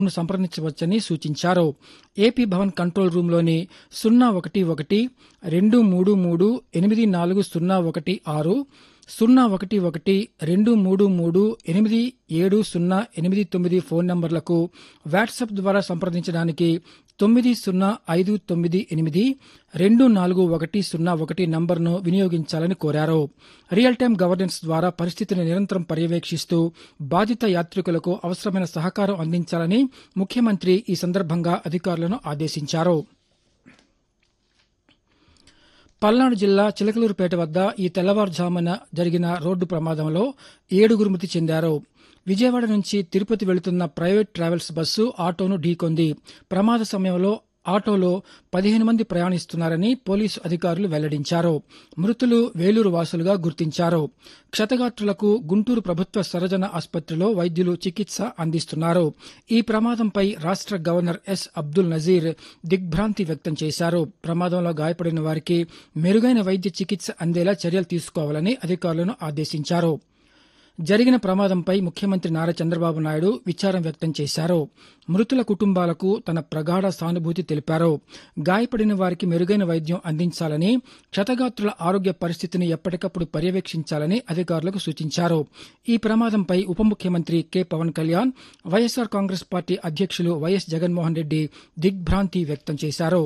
ను సంప్రదించవచ్చని సూచించారు AP Bhavan control రూంలోని సున్నా ఒకటి ఒకటి రెండు మూడు మూడు ఎనిమిది నాలుగు సున్నా ఒకటి ఆరు సున్నా ఒకటి ఒకటి రెండు మూడు మూడు ఎనిమిది ఏడు సున్నా ఎనిమిది తొమ్మిది ఫోన్ నంబర్లకు వాట్సాప్ ద్వారా సంప్రదించడానికి తొమ్మిది సున్నా ఐదు తొమ్మిది ఎనిమిది రెండు నాలుగు ఒకటి సున్నా ఒకటి నంబర్ను వినియోగించాలని కోరారు రియల్ టైం గవర్నెన్స్ ద్వారా పరిస్థితిని నిరంతరం పర్యవేక్షిస్తూ బాధిత యాత్రికులకు అవసరమైన సహకారం అందించాలని ముఖ్యమంత్రి ఈ సందర్భంగా అధికారులను ఆదేశించారు పల్నాడు జిల్లా చిలకలూరుపేట వద్ద ఈ తెల్లవారుజామున జరిగిన రోడ్డు ప్రమాదంలో ఏడుగురు మృతి చెందారు విజయవాడ నుంచి తిరుపతి వెళుతున్న ప్రైవేట్ ట్రావెల్స్ బస్సు ఆటోను ఢీకొంది ప్రమాద సమయంలో ఆటోలో పదిహేను మంది ప్రయాణిస్తున్నారని పోలీసు అధికారులు వెల్లడించారు మృతులు వేలూరు వాసులుగా గుర్తించారు క్షతగాత్రులకు గుంటూరు ప్రభుత్వ సర్వజన ఆసుపత్రిలో వైద్యులు చికిత్స అందిస్తున్నారు ఈ ప్రమాదంపై రాష్ట గవర్నర్ ఎస్ అబ్దుల్ నజీర్ దిగ్భ్రాంతి వ్యక్తం చేశారు ప్రమాదంలో గాయపడిన వారికి మెరుగైన వైద్య చికిత్స అందేలా చర్యలు తీసుకోవాలని అధికారులను ఆదేశించారు జరిగిన ప్రమాదంపై ముఖ్యమంత్రి నారా చంద్రబాబు నాయుడు విచారం వ్యక్తం చేశారు మృతుల కుటుంబాలకు తన ప్రగాఢ సానుభూతి తెలిపారు గాయపడిన వారికి మెరుగైన వైద్యం అందించాలని క్షతగాత్రుల ఆరోగ్య పరిస్థితిని ఎప్పటికప్పుడు పర్యవేక్షించాలని అధికారులకు సూచించారు ఈ ప్రమాదంపై ఉప ముఖ్యమంత్రి K Pawan Kalyan YSR Congress party అధ్యక్షులు వైఎస్ జగన్మోహన్ రెడ్డి దిగ్భ్రాంతి వ్యక్తం చేశారు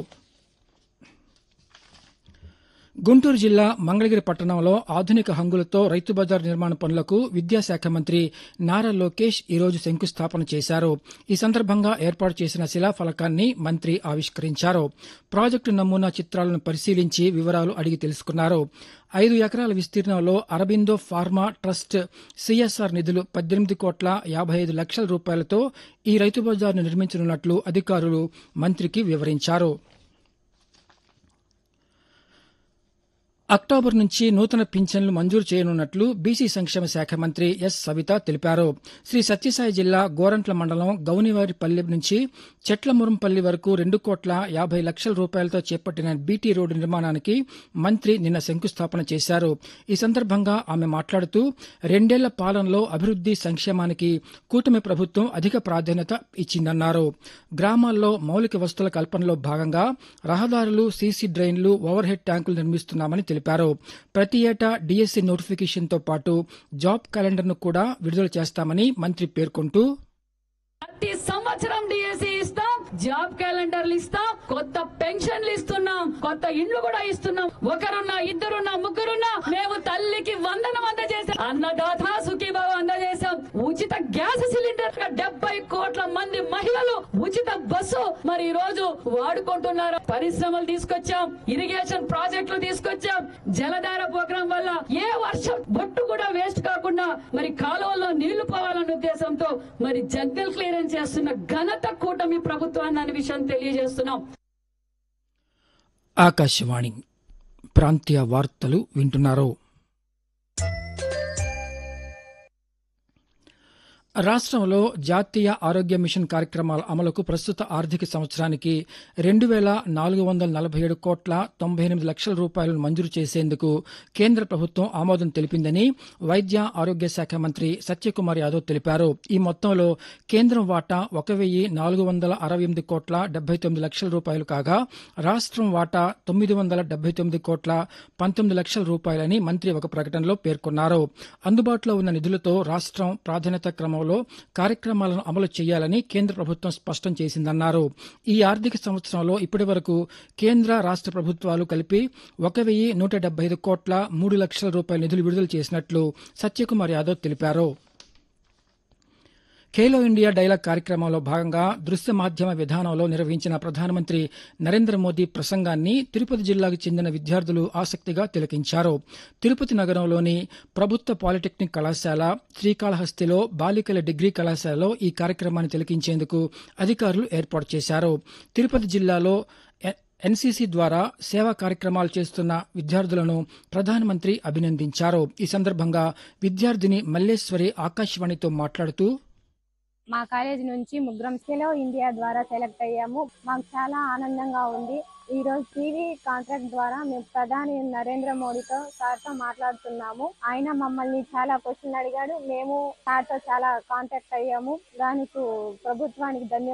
గుంటూరు జిల్లా మంగళగిరి పట్టణంలో ఆధునిక హంగులతో రైతు బజార్ నిర్మాణ పనులకు విద్యాశాఖ మంత్రి నారా లోకేష్ ఈరోజు శంకుస్థాపన చేశారు ఈ సందర్భంగా ఏర్పాటు చేసిన శిలాఫలకాన్ని మంత్రి ఆవిష్కరించారు ప్రాజెక్టు నమూనా చిత్రాలను పరిశీలించి వివరాలు అడిగి తెలుసుకున్నారు ఐదు ఎకరాల విస్తీర్ణంలో అరబిందో ఫార్మా ట్రస్ట్ సిఎస్ఆర్ నిధులు పద్దెనిమిది కోట్ల యాభై ఐదు లక్షల రూపాయలతో ఈ రైతు బజార్ను నిర్మించనున్నట్లు అధికారులు మంత్రికి వివరించారు అక్టోబర్ నుంచి నూతన పింఛన్లు మంజూరు చేయనున్నట్లు బీసీ సంక్షేమ శాఖ మంత్రి ఎస్ సవిత తెలిపారు శ్రీ సత్యసాయి జిల్లా గోరంట్ల మండలం గౌనివారిపల్లి నుంచి చెట్లమురంపల్లి వరకు రెండు కోట్ల యాభై లక్షల రూపాయలతో చేపట్టిన బీటీ రోడ్డు నిర్మాణానికి మంత్రి నిన్న శంకుస్థాపన చేశారు ఈ సందర్భంగా ఆమె మాట్లాడుతూ రెండేళ్ల పాలనలో అభివృద్ది సంక్షేమానికి కూటమి ప్రభుత్వం అధిక ప్రాధాన్యత ఇచ్చిందన్నారు గ్రామాల్లో మౌలిక వస్తువుల కల్పనలో భాగంగా రహదారులు సీసీ డ్రైన్లు ఓవర్ హెడ్ ట్యాంకులు నిర్మిస్తున్నామని తెలిపారు ప్రతి ఏటా డీఎస్సీ నోటిఫికేషన్తో పాటు జాబ్ క్యాలెండర్ను కూడా విడుదల చేస్తామని మంత్రి పేర్కొంటూ ప్రతి సంవత్సరం డిఎస్సి ఇస్తాం జాబ్ క్యాలెండర్లు ఇస్తాం కొత్త పెన్షన్లు ఇస్తున్నాం కొత్త ఇండ్లు కూడా ఇస్తున్నాం ఒకరున్నా ఇద్దరున్నా ముగ్గురున్నా మేము తల్లికి వందనం అందజేసాం అన్నదాత సుఖీభావ అందజేశాం ఉచిత గ్యాస్ సిలిండర్ డెబ్బై కోట్ల మంది మహిళలు ఉచిత బస్సు మరి ఈ రోజు వాడుకుంటున్నారు పరిశ్రమలు తీసుకొచ్చాం ఇరిగేషన్ ప్రాజెక్టులు తీసుకొచ్చాం జలధార ప్రోగ్రాం వల్ల ఏ వర్షం బొట్టు కూడా వేస్ట్ కాకుండా మరి కాలువల్లో నీళ్లు పోవాలన్న ఉద్దేశంతో మరి జగ్గల్ క్లియరెన్స్ చేస్తున్న ఘనత కూటమి ప్రభుత్వాన్ని అనే విషయం తెలియజేస్తున్నాం ఆకాశవాణి ప్రాంతీయ వార్తలు వింటున్నారు రాష్ట్రంలో జాతీయ ఆరోగ్య మిషన్ కార్యక్రమాల అమలుకు ప్రస్తుత ఆర్థిక సంవత్సరానికి రెండు వేల నాలుగు వందల నలభై ఏడు కోట్ల తొంభై ఎనిమిది లక్షల రూపాయలను మంజూరు చేసేందుకు కేంద్ర ప్రభుత్వం ఆమోదం తెలిపిందని వైద్య ఆరోగ్య శాఖ మంత్రి సత్యకుమార్ యాదవ్ తెలిపారు ఈ మొత్తంలో కేంద్రం వాటా ఒక వెయ్యి నాలుగు వందల అరవై ఎనిమిది కోట్ల డెబ్బై తొమ్మిది లక్షల రూపాయలు కాగా రాష్ట్రం వాటా తొమ్మిది వందల డెబ్బై తొమ్మిది కోట్ల పంతొమ్మిది లక్షల రూపాయలని మంత్రి ఒక ప్రకటనలో పేర్కొన్నారు అందుబాటులో ఉన్న నిధులతో రాష్ట్రం ప్రాధాన్యత క్రమంలో కార్యక్రమాలను అమలు చేయాలని కేంద్ర ప్రభుత్వం స్పష్టం చేసిందన్నారు ఈ ఆర్థిక సంవత్సరంలో ఇప్పటి వరకు కేంద్ర రాష్ట ప్రభుత్వాలు కలిపి ఒక వెయ్యి నూట డెబ్బై ఐదు కోట్ల మూడు లక్షల రూపాయల నిధులు విడుదల చేసినట్లు సత్యకుమార్ యాదవ్ తెలిపారు ఖేలో ఇండియా డైలాగ్ కార్యక్రమంలో భాగంగా దృశ్య మాధ్యమ విధానంలో నిర్వహించిన ప్రధానమంత్రి నరేంద్ర మోదీ ప్రసంగాన్ని తిరుపతి జిల్లాకు చెందిన విద్యార్థులు ఆసక్తిగా తిలకించారు తిరుపతి నగరంలోని ప్రభుత్వ పాలిటెక్నిక్ కళాశాల శ్రీకాళహస్తిలో బాలికల డిగ్రీ కళాశాలలో ఈ కార్యక్రమాన్ని తిలకించేందుకు అధికారులు ఏర్పాటు చేశారు తిరుపతి జిల్లాలో ఎన్సీసీ ద్వారా సేవా కార్యక్రమాలు చేస్తున్న విద్యార్థులను ప్రధానమంత్రి అభినందించారు ఈ సందర్భంగా విద్యార్థిని మల్లేశ్వరి ఆకాశవాణితో మాట్లాడుతూ మా కాలేజ్ నుంచి ముగ్గురం ఖేలో ఇండియా ద్వారా సెలెక్ట్ అయ్యాము మాకు చాలా ఆనందంగా ఉంది ఈ రోజు టీవీ కాంట్రాక్ట్ ద్వారా మేము ప్రధాని నరేంద్ర మోడీతో సార్ తో మాట్లాడుతున్నాము ఆయన మమ్మల్ని చాలా క్వశ్చన్లు అడిగాడు మేము సార్ తో చాలా కాంటాక్ట్ అయ్యాము దానికి ప్రభుత్వానికి ధన్యవాదాలు